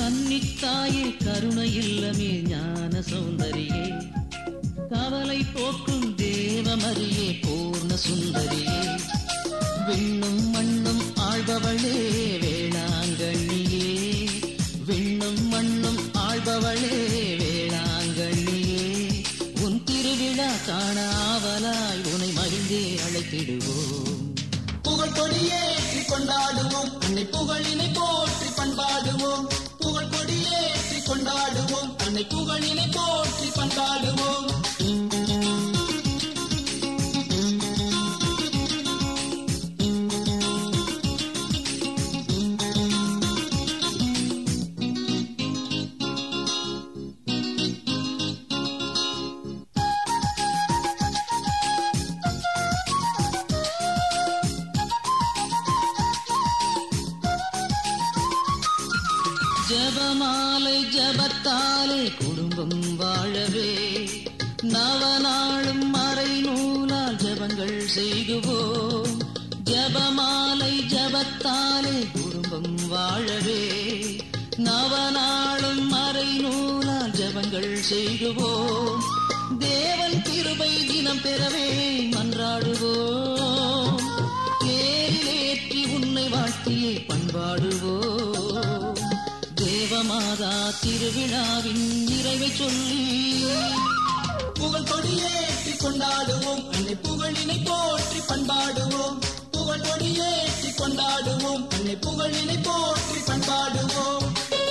கன்னித்தாயே கருணை இல்லமே ஞான சௌந்தரியே கவலை போக்கும் தேவமரியே பூர்ண சுந்தரியே விண்ணும் மண்ணும் ஆள்பவளே வேளாங்கண்ணியே விண்ணும் மண்ணும் ஆள்பவளே வேளாங்கண்ணியே உன் திருவிழா காண ஆவலாய் உனை மகிழ்ந்தே அழைத்திடுவோம் புகழ் கொடியேற்றி கொண்டாடுவோம் அன்னை புகழினை போற்றி பண்பாடுவோம் புகழ் கொடியேற்றி கொண்டாடுவோம் அன்னை புகழினை போற்றி பண்பாடுவோம் ஜபமாலை ஜபத்தாலே குடும்பம் வாழவே நவநாளும் மறை நூலால் ஜபங்கள் செய்குவோம் ஜபமாலை ஜபத்தாலே குடும்பம் வாழவே நவநாளும் மறை நூலால் ஜபங்கள் செய்குவோம் தேவன் கிருபை தினம் பெறவே மன்றாடுவோம் ஏற்றி உன்னை வாழ்த்தியே பண்பாடுவோம் தேவமாதா திருவிழாவின் நிறைவை சொல்லி புகழ் கொடியேற்றி கொண்டாடுவோம் அன்னை புகழினை போற்றி பண்பாடுவோம் புகழ் கொடியேற்றி கொண்டாடுவோம் அன்னை புகழினை போற்றி பண்பாடுவோம்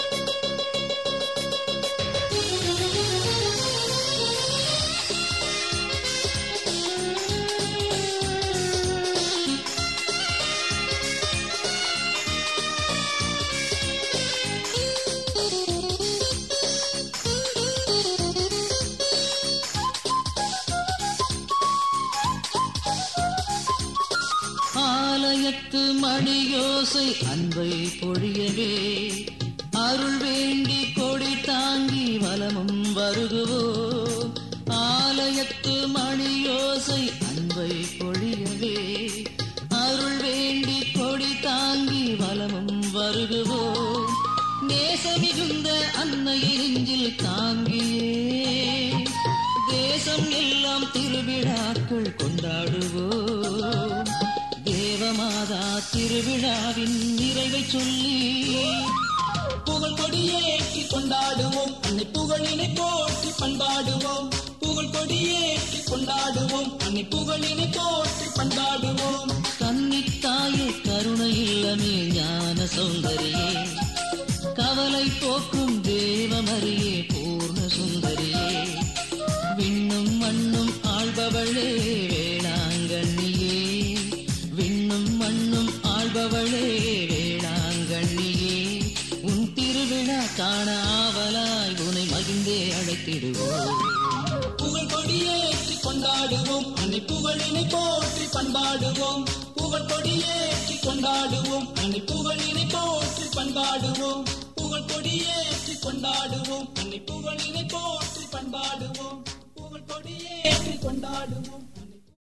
ஆலயத்து மணியோசை அன்பை பொழியவே அருள் வேண்டி கொடி தாங்கி வலமும் வருகுவோம் ஆலயத்து மணியோசை அன்பை பொழியவே அருள் வேண்டி கொடி தாங்கி வலமும் வருகுவோம் நேசமிகுந்த அன்னையின் நெஞ்சில் தாங்கியே தேசம் எல்லாம் திருவிழாக்கள் கொண்டாடுவோம் தேவமாதா திருவிழாவின் நிறைவை சொல்லி புகழ் கொடியேற்றி கொண்டாடுவோம் அன்னை புகழினை போற்றி பண்பாடுவோம் புகழ் கொடியேற்றி கொண்டாடுவோம் அன்னை புகழினை போற்றி பண்பாடுவோம் கன்னித்தாயே கருணை இல்லமே ஞான சௌந்தரியே கவலை போக்கும் தேவமரியே பூர்ண சுந்தரியே விண்ணும் மண்ணும் ஆள்பவளே வேளாங்கண்ணியே விண்ணும் மண்ணும் ஆள்பவளே வேளாங்கண்ணியே உன் திருவிழா காண ஆவலாய் உனை மகிழ்ந்தே அழைத்திடுவோம் புகழ் கொடியேற்றி கொண்டாடுவோம் அன்னை புகழினை போற்றி பண்பாடுவோம் புகழ் கொடியேற்றி கொண்டாடுவோம் அன்னை புகழினை போற்றி பண்பாடுவோம் புகழ் கொடியேற்றி கொண்டாடுவோம் அன்னை புகழினை போற்றி பண்பாடுவோம் புகழ் கொடியேற்றி கொண்டாடுவோம்